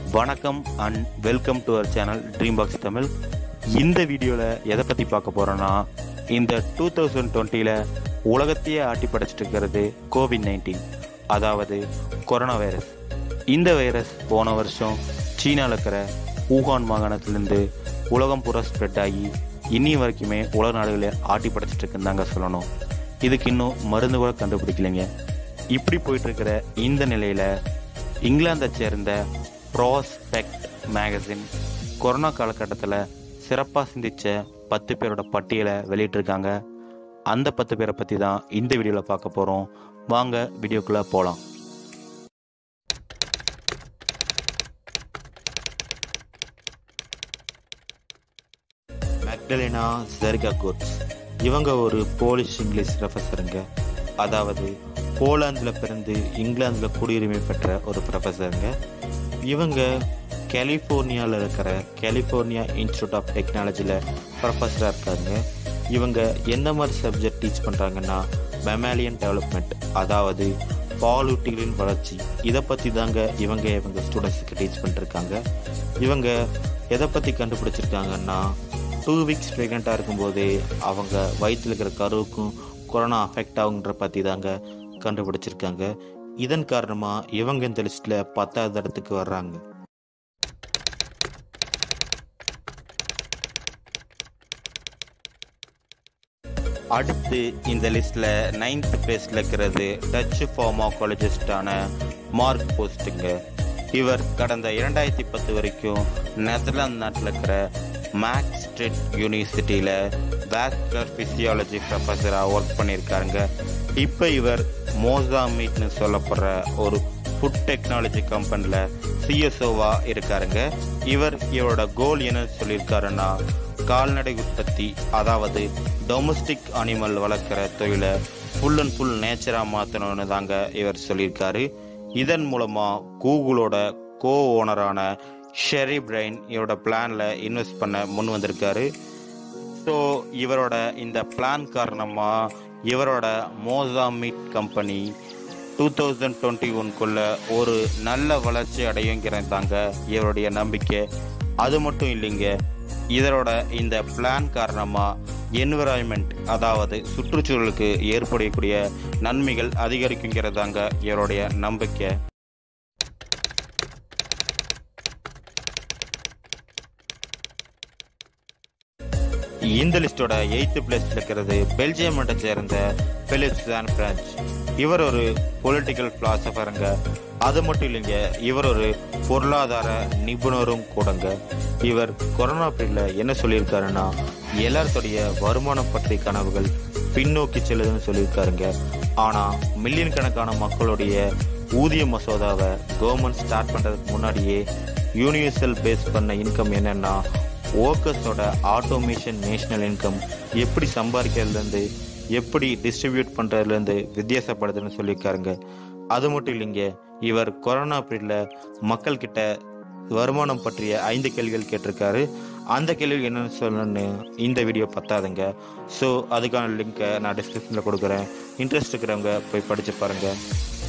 வணக்கம் and welcome to our channel dream box Tamil இந்த வீடியோவில் எதை பற்றி பார்க்க போகிறோன்னா இந்த டூ தௌசண்ட் டுவெண்ட்டியில் உலகத்தையே ஆட்டி படைச்சிட்டு இருக்கிறது கோவிட் நைன்டீன் அதாவது கொரோனா வைரஸ் இந்த வைரஸ் போன வருஷம் சீனாவில் இருக்கிற ஊகான் மாகாணத்திலேருந்து உலகம் பூரா ஸ்ப்ரெட் ஆகி இன்னி வரைக்குமே உலக நாடுகளை ஆட்டி படைச்சிட்டு இருக்குன்னு சொல்லணும் இதுக்கு இன்னும் மருந்து கூட கண்டுபிடிக்கலைங்க இப்படி போயிட்டு இருக்கிற இந்த நிலையில இங்கிலாந்தை சேர்ந்த ப்ராஸ்பெக்ட் மேகசின் கொரோனா காலகட்டத்தில் சிறப்பாக சிந்திச்ச பத்து பேரோட பட்டியலை வெளியிட்டிருக்காங்க அந்த பத்து பேரை பற்றி தான் இந்த வீடியோவில் பார்க்க போகிறோம் வாங்க வீடியோக்குள்ளே போகலாம் மெக்டலினா ஜெர்கா கோட்ஸ் இவங்க ஒரு போலிஷ் இங்கிலீஷ் ப்ரொஃபஸருங்க அதாவது போலாந்தில் பிறந்து இங்கிலாந்தில் குடியுரிமை பெற்ற ஒரு ப்ரொஃபஸருங்க இவங்க கலிஃபோர்னியாவில் இருக்கிற கலிஃபோர்னியா இன்ஸ்டியூட் ஆஃப் டெக்னாலஜியில் ப்ரொஃபஸராக இருக்காங்க இவங்க எந்த மாதிரி சப்ஜெக்ட் டீச் பண்ணுறாங்கன்னா மெமாலியன் டெவலப்மெண்ட் அதாவது பாலூட்டிகளின் வளர்ச்சி இதை பற்றி தாங்க இவங்க இவங்க ஸ்டூடெண்ட்ஸுக்கு டீச் பண்ணிருக்காங்க இவங்க எதை பற்றி கண்டுபிடிச்சிருக்காங்கன்னா டூ வீக்ஸ் ப்ரெக்னெண்ட்டாக இருக்கும்போதே அவங்க வயிற்றில் இருக்கிற கருவுக்கும் கொரோனா அஃபெக்ட் ஆகுன்ற பற்றி தாங்க கண்டுபிடிச்சிருக்காங்க இதன் காரணமாக இவங்க இந்த லிஸ்ட்டில் பத்தாவது இடத்துக்கு வர்றாங்க அடுத்து இந்த லிஸ்ட்ல நைன்த் பிளேஸ்ல இருக்கிறது டச்சு ஃபார்மாகாலஜிஸ்டான மார்க் போஸ்ட்டுங்க இவர் கடந்த இரண்டாயிரத்தி பத்து வரைக்கும் நெதர்லாந்து நாட்டில் இருக்கிற மேக் ஸ்ட்ரிட் யூனிவர்சிட்டியில் பேச்சுலர் ஃபிசியாலஜி ப்ரொஃபஸராக ஒர்க் பண்ணியிருக்காருங்க இப்போ இவர் மோசாமீட்னு சொல்லப்படுற ஒரு ஃபுட் டெக்னாலஜி கம்பெனியில் சிஎஸ்ஓவா இருக்காருங்க இவர் இவரோட கோல் என்ன சொல்லியிருக்காருன்னா கால்நடை உற்பத்தி அதாவது டொமஸ்டிக் அனிமல் வளர்க்குற தொழிலை ஃபுல் அண்ட் ஃபுல் நேச்சராக மாற்றணும்னு தாங்க இவர் சொல்லியிருக்காரு இதன் மூலமாக கூகுளோட கோ ஓனரான ஷெரி பிரைன் இவரோட பிளானில் இன்வெஸ்ட் பண்ண முன் வந்திருக்காரு ஸோ இவரோட இந்த பிளான் காரணமாக இவரோட Mosa Meat company two thousand twenty ஒன்குள்ள ஒரு நல்ல வளர்ச்சி அடையுங்கிறது தாங்க இவருடைய நம்பிக்கை அது மட்டும் இல்லைங்க இதனோட இந்த பிளான் காரணமாக என்விரான்மெண்ட் அதாவது சுற்றுச்சூழலுக்கு ஏற்படக்கூடிய நன்மைகள் அதிகரிக்குங்கிறதாங்க இவருடைய நம்பிக்கை இந்த லிஸ்டோட எயித்து பிளேஸ்ல இருக்கிறது பெல்ஜியம் நாட்டை சேர்ந்த பிலிப்ஸ் ஜான் பிரான்ச் இவர் ஒரு பொலிட்டிக்கல் பிலாசபருங்க அது மட்டும் இல்லைங்க இவர் ஒரு பொருளாதார நிபுணரும் கூடங்க இவர் கொரோனா பீரியட்ல என்ன சொல்லியிருக்காருன்னா எல்லாருடைய வருமானம் பற்றிய கனவுகள் பின்னோக்கி செல்லுதுன்னு சொல்லியிருக்காருங்க ஆனா மில்லியன் கணக்கான மக்களுடைய ஊதிய மசோதாவை கவர்மெண்ட் ஸ்டார்ட் பண்றதுக்கு முன்னாடியே யூனிவர்சல் பேஸ் பண்ண இன்கம் என்னன்னா ஒர்க்கர்ஸோட ஆட்டோமேஷன் நேஷனல் இன்கம் எப்படி சம்பாதிக்கிறதுலேருந்து எப்படி டிஸ்ட்ரிபியூட் பண்ணுறதுலேருந்து வித்தியாசப்படுதுன்னு சொல்லியிருக்காருங்க அது மட்டும் இல்லைங்க இவர் கொரோனா பீரியடில் மக்கள்கிட்ட வருமானம் பற்றிய ஐந்து கேள்விகள் கேட்டிருக்காரு அந்த கேள்வி என்னன்னு சொல்லணும்னு இந்த வீடியோ பத்தாதுங்க ஸோ அதுக்கான லிங்க்கை நான் டிஸ்கிரிப்ஷனில் கொடுக்குறேன் இன்ட்ரெஸ்ட் இருக்கிறவங்க போய் படித்து பாருங்கள்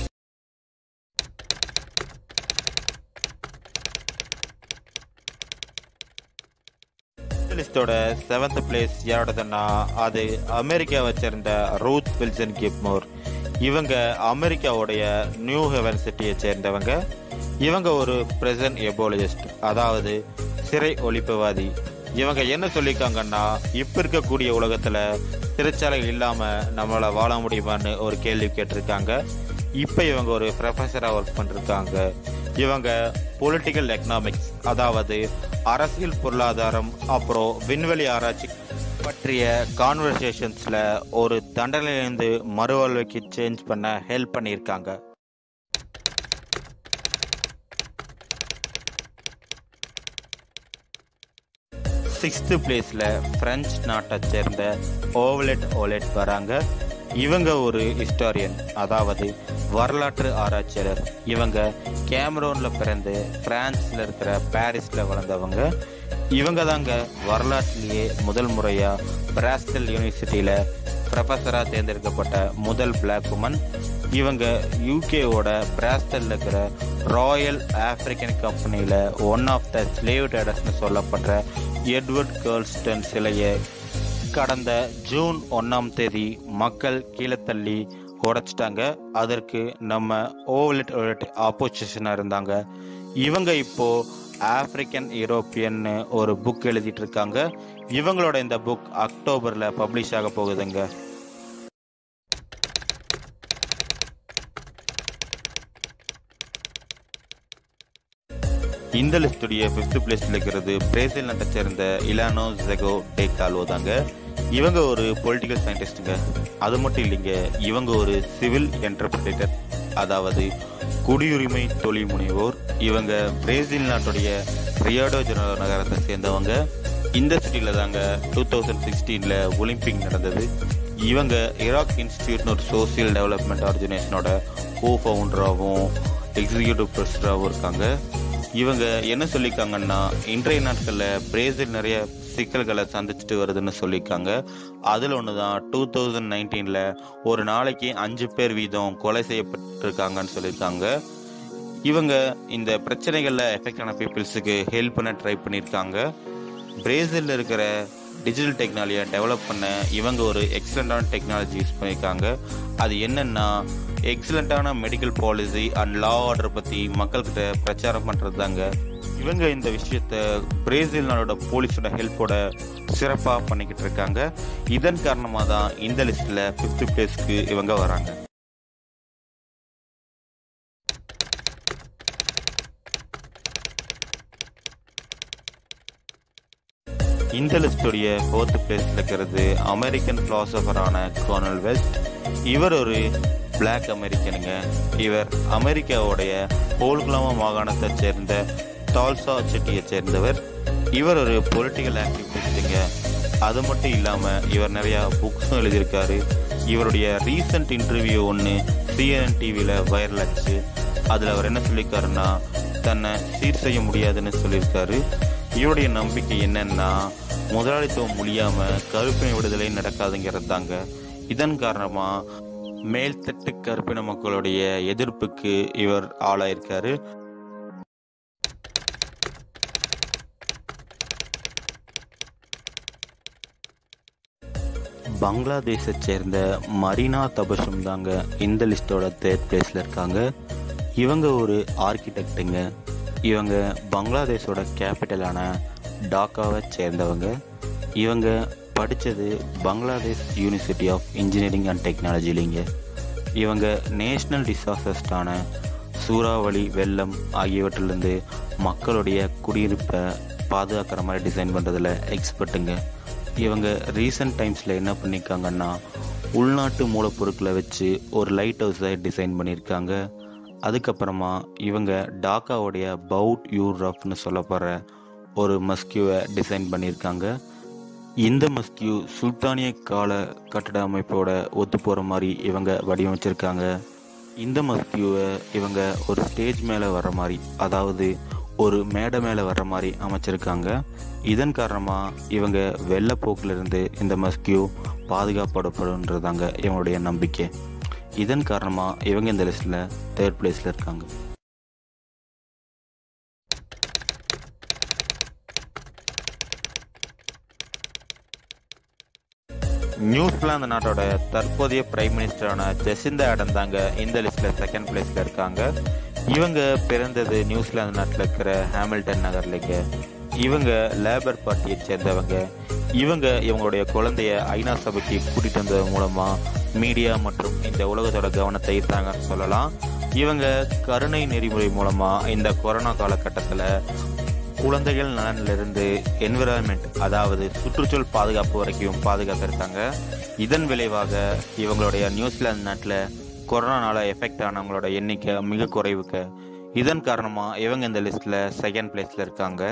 லிஸ்டோட செவன்த் பிளேஸ் யாரோடதுன்னா அது அமெரிக்காவை சேர்ந்த ரூத் வில்சன் கிப்மோர் இவங்க அமெரிக்காவுடைய நியூ ஹெவன் சிட்டியை சேர்ந்தவங்க இவங்க ஒரு பிரசன்ட் எபோலஜிஸ்ட் அதாவது சிறை ஒழிப்புவாதி இவங்க என்ன சொல்லியிருக்காங்கன்னா இப்ப இருக்கக்கூடிய உலகத்துல சிறைச்சாலை இல்லாம நம்மளால வாழ முடியுமான்னு ஒரு கேள்வி கேட்டிருக்காங்க இப்ப இவங்க ஒரு ப்ரொஃபஸரா ஒர்க் பண்ணிருக்காங்க இவங்க பொலிட்டிக்கல் எக்கனாமிக்ஸ் அதாவது அரசியல் பொருளாதாரம் அப்புறம் விண்வெளி ஆராய்ச்சி பற்றிய கான்வர்சேஷன்ஸ்ல ஒரு தண்டனையிலிருந்து மறுவாழ்வுக்கு சேஞ்ச் பண்ண ஹெல்ப் பண்ணியிருக்காங்க சிக்ஸ்த் பிளேஸ்ல பிரெஞ்சு நாட்டை சேர்ந்த ஓவலெட் ஓலெட் வராங்க இவங்க ஒரு ஹிஸ்டாரியன் அதாவது வரலாற்று ஆராய்ச்சியாளர் இவங்க கேமரோன்ல பிறந்து பிரான்ஸ்ல இருக்கிற பாரிஸ்ல வளர்ந்தவங்க இவங்க தாங்க வரலாற்றிலேயே முதல் முறையா பிராஸ்டல் யூனிவர்சிட்டியில ப்ரொஃபஸராக தேர்ந்தெடுக்கப்பட்ட முதல் பிளாக் உமன் இவங்க யூகேவோட பிராஸ்டல்ல இருக்கிற ராயல் ஆப்பிரிக்கன் கம்பெனியில் ஒன் ஆஃப் த ஸ்லேவ் ட்ரேடர்ஸ்னு சொல்லப்படுற எட்வர்ட் கேர்ள்ஸ்டன் சிலையை கடந்த ஜூன் ஒன்றாம் தேதி மக்கள் கீழே தள்ளி உடைச்சிட்டாங்க அதற்கு நம்ம ஓவலெட் ஆப்போசிஷனாக இருந்தாங்க இவங்க இப்போ ஆப்பிரிக்கன் யூரோப்பியன்னு ஒரு புக் எழுதிட்டு இருக்காங்க இவங்களோட இந்த புக் அக்டோபரில் பப்ளிஷ் ஆக போகுதுங்க இந்த லிஸ்டுடைய ஃபிஃப்த் பிளேஸ்ல இருக்கிறது பிரேசில் நாட்டை சேர்ந்த இலானோ ஜெகோ டே கால்வோ தாங்க இவங்க ஒரு பொலிட்டிக்கல் சயின்டிஸ்டுங்க அது மட்டும் இல்லைங்க இவங்க ஒரு சிவில் என்டர்பிரேட்டர் அதாவது குடியுரிமை தொழில் முனைவோர் இவங்க பிரேசில் நாட்டுடைய ரியாடோ ஜெனரோ நகரத்தை சேர்ந்தவங்க இந்த சிட்டியில் தாங்க டூ தௌசண்ட் சிக்ஸ்டீனில் ஒலிம்பிக் நடந்தது இவங்க இராக் இன்ஸ்டியூட்னு ஒரு சோசியல் டெவலப்மெண்ட் ஆர்கனைசேஷனோட கோ ஃபவுண்டராகவும் எக்ஸிக்யூட்டிவ் ப்ரெசிடராகவும் இருக்காங்க இவங்க என்ன சொல்லியிருக்காங்கன்னா இன்றைய நாட்களில் பிரேசில் நிறைய சிக்கல்களை சந்திச்சுட்டு வருதுன்னு சொல்லியிருக்காங்க அதில் ஒன்று தான் டூ தௌசண்ட் நைன்டீனில் ஒரு நாளைக்கு அஞ்சு பேர் வீதம் கொலை செய்யப்பட்டிருக்காங்கன்னு சொல்லியிருக்காங்க இவங்க இந்த பிரச்சனைகளில் எஃபெக்ட் ஆன பீப்புள்ஸுக்கு ஹெல்ப் பண்ண ட்ரை பண்ணியிருக்காங்க பிரேசிலில் இருக்கிற டிஜிட்டல் டெக்னாலஜியை டெவலப் பண்ண இவங்க ஒரு எக்ஸலண்ட்டான டெக்னாலஜி யூஸ் பண்ணியிருக்காங்க அது என்னென்னா எக்ஸலண்ட்டான medical policy and law order பற்றி மக்கள்கிட்ட பிரச்சாரம் பண்ணுறது தாங்க இவங்க இந்த விஷயத்த பிரேசில் நாடோட போலீஸோட ஹெல்ப்போட சிறப்பாக பண்ணிக்கிட்டு இருக்காங்க இதன் காரணமாக தான் இந்த லிஸ்ட்டில் ஃபிஃப்த் பிளேஸ்க்கு இவங்க வராங்க இந்த லிஸ்டுடைய ஃபோர்த் பிளேஸ்ல இருக்கிறது அமெரிக்கன் பிலாசபரான கோனல் வெஸ்ட் இவர் ஒரு பிளாக் அமெரிக்கனுங்க இவர் அமெரிக்காவுடைய ஹோல்குலாமா மாகாணத்தை சேர்ந்த டால்சா சிட்டியை சேர்ந்தவர் இவர் ஒரு பொலிட்டிக்கல் ஆக்டிவிஸ்டுங்க அது மட்டும் இல்லாமல் இவர் நிறையா புக்ஸும் எழுதியிருக்காரு இவருடைய ரீசன்ட் இன்டர்வியூ ஒன்று சிஎன்என் டிவியில் வைரல் ஆச்சு அதில் அவர் என்ன சொல்லியிருக்காருன்னா தன்னை சீர் செய்ய முடியாதுன்னு சொல்லியிருக்காரு இவருடைய நம்பிக்கை என்னன்னா முதலாளித்துவம் முடியாம கருப்பின விடுதலை நடக்காதுங்கிறது தாங்க இதன் காரணமா மேல்தட்டு கருப்பின மக்களுடைய எதிர்ப்புக்கு இவர் ஆளாயிருக்காரு பங்களாதேஷை சேர்ந்த மரீனா தபசும் தாங்க இந்த லிஸ்டோட தேர்ட் பிளேஸ்ல இருக்காங்க இவங்க ஒரு ஆர்கிடெக்டுங்க இவங்க பங்களாதேஷோட கேபிட்டலான டாக்காவை சேர்ந்தவங்க இவங்க படித்தது Bangladesh university of engineering and டெக்னாலஜிலிங்க இவங்க நேஷ்னல் டிசாஸ்டர்ஸ்டான சூறாவளி வெள்ளம் ஆகியவற்றிலிருந்து மக்களுடைய குடியிருப்பை பாதுகாக்கிற மாதிரி டிசைன் பண்ணுறதுல எக்ஸ்பர்ட்டுங்க இவங்க ரீசன்ட் டைம்ஸில் என்ன பண்ணியிருக்காங்கன்னா உள்நாட்டு மூலப்பொருட்களை வச்சு ஒரு லைட் ஹவுஸை டிசைன் பண்ணியிருக்காங்க அதுக்கப்புறமா இவங்க டாக்காவுடைய பவுட் யூ ரஃப்னு சொல்லப்படுற ஒரு மஸ்கியூவை டிசைன் பண்ணியிருக்காங்க இந்த மஸ்கியூ சுல்தானிய கால கட்டட அமைப்போட ஒத்து போகிற மாதிரி இவங்க வடிவமைச்சிருக்காங்க இந்த மஸ்கியூவை இவங்க ஒரு ஸ்டேஜ் மேலே வர்ற மாதிரி அதாவது ஒரு மேடை மேலே வர்ற மாதிரி அமைச்சிருக்காங்க இதன் காரணமாக இவங்க வெள்ளப்போக்கிலிருந்து இந்த மஸ்கியூ பாதுகாப்படப்படுன்றதாங்க இவங்களுடைய நம்பிக்கை இதன் காரணமாக இவங்க இந்த லிஸ்ட்டில் தேர்ட் பிளேஸில் இருக்காங்க நியூசிலாந்து நாட்டோட தற்போதைய பிரைம் மினிஸ்டரான ஜெசிந்தா ஆடன் தாங்க இந்த லிஸ்ட்ல செகண்ட் பிளேஸ்ல இருக்காங்க இவங்க பிறந்தது நியூசிலாந்து நாட்டில் இருக்கிற ஹாமில்டன் நகர்லிங்க இவங்க லேபர் பார்ட்டியை சேர்ந்தவங்க இவங்க இவங்களுடைய குழந்தைய ஐநா சபைக்கு கூட்டிட்டு வந்தது மூலமா மீடியா மற்றும் இந்த உலகத்தோட கவனத்தை ஈர்த்தாங்கன்னு சொல்லலாம் இவங்க கருணை நெறிமுறை மூலமா இந்த கொரோனா காலகட்டத்தில் குழந்தைகள் நலனிலிருந்து என்விரான்மெண்ட் அதாவது சுற்றுச்சூழல் பாதுகாப்பு வரைக்கும் பாதுகாத்திருக்காங்க இதன் விளைவாக இவங்களுடைய நியூசிலாந்து நாட்டில் கொரோனானால எஃபெக்ட் ஆனவங்களோட எண்ணிக்கை மிக குறைவுக்கு இதன் காரணமாக இவங்க இந்த லிஸ்ட்டில் செகண்ட் பிளேஸில் இருக்காங்க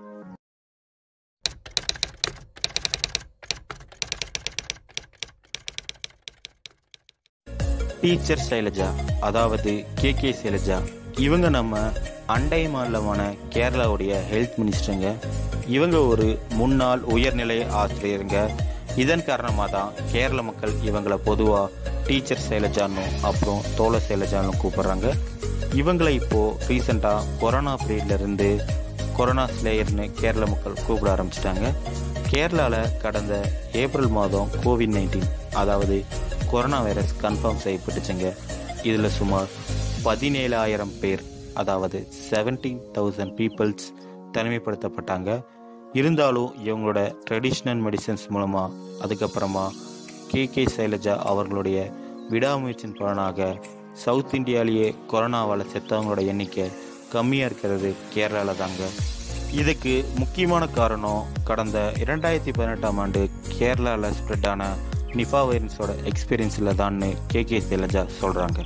டீச்சர் சைலஜா அதாவது கே கே சைலஜா இவங்க நம்ம அண்டை மாநிலமான கேரளாவுடைய ஹெல்த் மினிஸ்டருங்க இவங்க ஒரு முன்னாள் உயர்நிலை ஆசிரியருங்க இதன் காரணமாக தான் கேரள மக்கள் இவங்களை பொதுவாக டீச்சர் சைலஜான்னு அப்புறம் தோழ சைலஜான்னு கூப்பிடுறாங்க இவங்களை இப்போ ரீசெண்டாக கொரோனா பீரியட்ல இருந்து கொரோனா ஸ்லேயர்னு கேரள மக்கள் கூப்பிட ஆரம்பிச்சிட்டாங்க கேரளாவில் கடந்த ஏப்ரல் மாதம் கோவிட் நைன்டீன் அதாவது கொரோனா வைரஸ் கன்ஃபார்ம் செய்யப்பட்டுச்சுங்க இதில் சுமார் பதினேழாயிரம் பேர் அதாவது செவன்டீன் தௌசண்ட் பீப்புள்ஸ் தனிமைப்படுத்தப்பட்டாங்க இருந்தாலும் இவங்களோட ட்ரெடிஷ்னல் மெடிசன்ஸ் மூலமாக அதுக்கப்புறமா கே கே சைலஜா அவர்களுடைய விடாமுயற்சியின் பலனாக சவுத் இந்தியாலேயே கொரோனாவால் செத்தவங்களோட எண்ணிக்கை கம்மியாக இருக்கிறது கேரளாவில் தாங்க இதுக்கு முக்கியமான காரணம் கடந்த இரண்டாயிரத்தி பதினெட்டாம் ஆண்டு கேரளாவில் ஸ்ப்ரெட் ஆன நிஃபா வைரஸோட எக்ஸ்பீரியன்ஸில் தான்னு கே கே சைலஜா சொல்கிறாங்க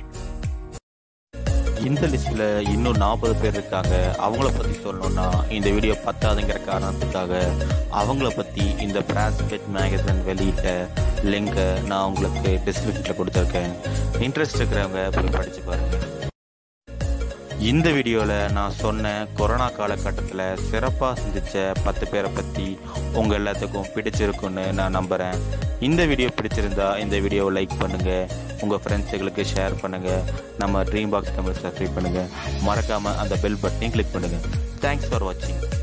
இந்த லிஸ்ட்ல இன்னும் நாற்பது பேர் இருக்காங்க அவங்கள பத்தி சொல்லணும்னா இந்த வீடியோ பத்தாதுங்கிற காரணத்துக்காக அவங்கள பத்தி இந்த பிராஸ்பெட் மேகசின் வெளியிட்ட லிங்கை நான் உங்களுக்கு டிஸ்கிரிப்ஷன்ல கொடுத்துருக்கேன் இன்ட்ரெஸ்ட் இருக்கிறவங்க போய் படிச்சு பாருங்க இந்த வீடியோவில் நான் சொன்ன கொரோனா காலகட்டத்தில் சிறப்பாக சிந்திச்ச பத்து பேரை பற்றி உங்கள் எல்லாத்துக்கும் பிடிச்சிருக்குன்னு நான் நம்புகிறேன் இந்த வீடியோ பிடிச்சிருந்தா இந்த வீடியோவை லைக் பண்ணுங்கள் உங்கள் ஃப்ரெண்ட்ஸுகளுக்கு ஷேர் பண்ணுங்கள் நம்ம ட்ரீம் பாக்ஸ் தமிழ் சப்ஸ்கிரைப் பண்ணுங்கள் மறக்காமல் அந்த பெல் பட்டனையும் கிளிக் பண்ணுங்கள் தேங்க்ஸ் ஃபார் வாட்சிங்